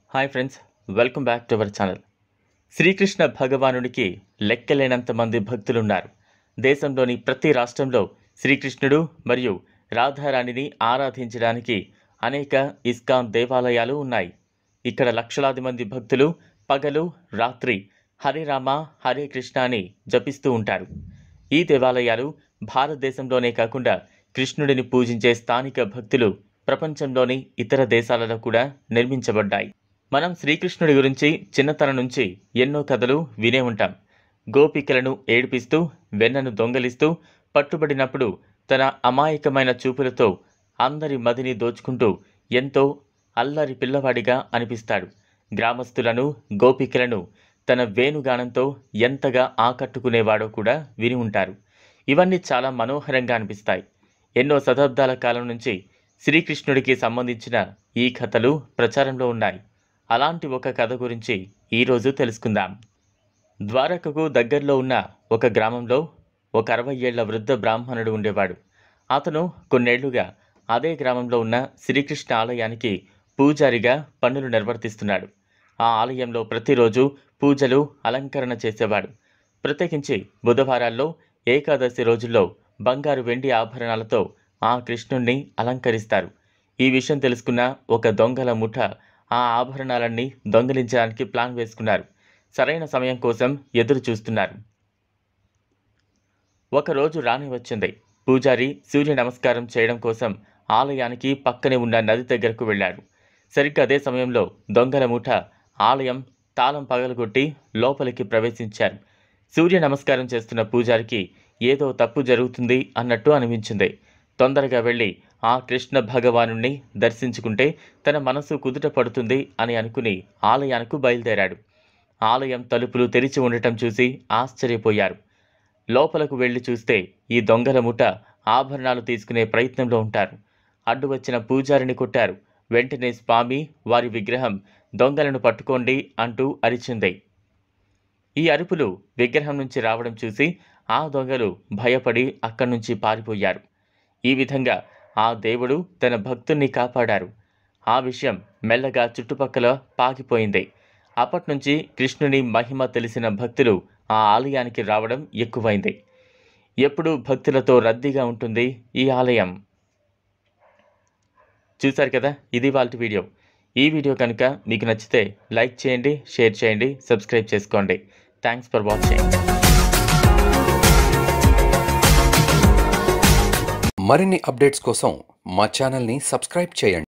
hi friends welcome back to our channel Srikrishna భగవానుడికి లెక్కలేనంత మంది భక్తులున్నారు దేశంలోని ప్రతి రాష్ట్రంలో శ్రీకృష్ణుడు మరియు రాధారాణిని ఆరాధించడానికి అనేక ఇస్కాన్ దేవాలయాలు ఉన్నాయి ఇక్కడ లక్షలాది మంది భక్తులు పగలు రాత్రి హరే రామ హరే కృష్ణ అని జపిస్తూ ఉంటారు ఈ దేవాలయాలు భారతదేశంలోనే కాకుండా కృష్ణుడిని పూజించే స్థానిక భక్తులు ప్రపంచంలోని ఇతర దేశాలలో కూడా నిర్మించబడ్డాయి మనం శ్రీకృష్ణుడి గురించి చిన్నతనం నుంచి ఎన్నో కథలు వినే ఉంటాం గోపికలను ఏడిపిస్తూ వెన్నను దొంగలిస్తూ పట్టుబడినప్పుడు తన అమాయకమైన చూపులతో అందరి మదిని దోచుకుంటూ ఎంతో అల్లరి పిల్లవాడిగా అనిపిస్తాడు గ్రామస్తులను గోపికలను తన వేణుగానంతో ఎంతగా ఆకట్టుకునేవాడో కూడా విని ఉంటారు ఇవన్నీ చాలా మనోహరంగా అనిపిస్తాయి ఎన్నో శతాబ్దాల కాలం నుంచి శ్రీకృష్ణుడికి సంబంధించిన ఈ కథలు ప్రచారంలో ఉన్నాయి అలాంటి ఒక కథ గురించి ఈరోజు తెలుసుకుందాం ద్వారకకు దగ్గరలో ఉన్న ఒక గ్రామంలో ఒక అరవై ఏళ్ల వృద్ధ బ్రాహ్మణుడు ఉండేవాడు అతను కొన్నేళ్లుగా అదే గ్రామంలో ఉన్న శ్రీకృష్ణ ఆలయానికి పూజారిగా పనులు నిర్వర్తిస్తున్నాడు ఆ ఆలయంలో ప్రతిరోజు పూజలు అలంకరణ చేసేవాడు ప్రత్యేకించి బుధవారాల్లో ఏకాదశి రోజుల్లో బంగారు వెండి ఆభరణాలతో ఆ కృష్ణుణ్ణి అలంకరిస్తారు ఈ విషయం తెలుసుకున్న ఒక దొంగల ముఠ ఆ ఆభరణాలన్నీ దొంగిలించడానికి ప్లాన్ వేసుకున్నారు సరైన సమయం కోసం ఎదురు చూస్తున్నారు ఒకరోజు రాని వచ్చింది పూజారి సూర్య నమస్కారం చేయడం కోసం ఆలయానికి పక్కనే ఉన్న నది దగ్గరకు వెళ్ళాడు సరిగ్గా అదే సమయంలో దొంగల ముఠ ఆలయం తాళం పగలగొట్టి లోపలికి ప్రవేశించారు సూర్య నమస్కారం చేస్తున్న పూజారికి ఏదో తప్పు జరుగుతుంది అన్నట్టు అనిపించింది తొందరగా వెళ్ళి ఆ కృష్ణ భగవానుణ్ణి దర్శించుకుంటే తన మనసు కుదుట పడుతుంది అని అనుకుని ఆలయానికి బయలుదేరాడు ఆలయం తలుపులు తెరిచి ఉండటం చూసి ఆశ్చర్యపోయారు లోపలకు వెళ్ళి చూస్తే ఈ దొంగల ముఠ ఆభరణాలు తీసుకునే ప్రయత్నంలో ఉంటారు అడ్డు వచ్చిన పూజారిని కొట్టారు వెంటనే స్వామి వారి విగ్రహం దొంగలను పట్టుకోండి అంటూ అరిచింది ఈ అరుపులు విగ్రహం నుంచి రావడం చూసి ఆ దొంగలు భయపడి అక్కడి నుంచి పారిపోయారు ఈ విధంగా ఆ దేవుడు తన భక్తుణ్ణి కాపాడారు ఆ విషయం మెల్లగా చుట్టుపక్కల పాకిపోయింది అప్పట్నుంచి కృష్ణుని మహిమ తెలిసిన భక్తులు ఆ ఆలయానికి రావడం ఎక్కువైంది ఎప్పుడూ భక్తులతో రద్దీగా ఉంటుంది ఈ ఆలయం చూశారు కదా ఇది వాళ్ళ వీడియో ఈ వీడియో కనుక మీకు నచ్చితే లైక్ చేయండి షేర్ చేయండి సబ్స్క్రైబ్ చేసుకోండి థ్యాంక్స్ ఫర్ వాచింగ్ మరిన్ని అప్డేట్స్ కోసం మా ఛానల్ని సబ్స్క్రైబ్ చేయండి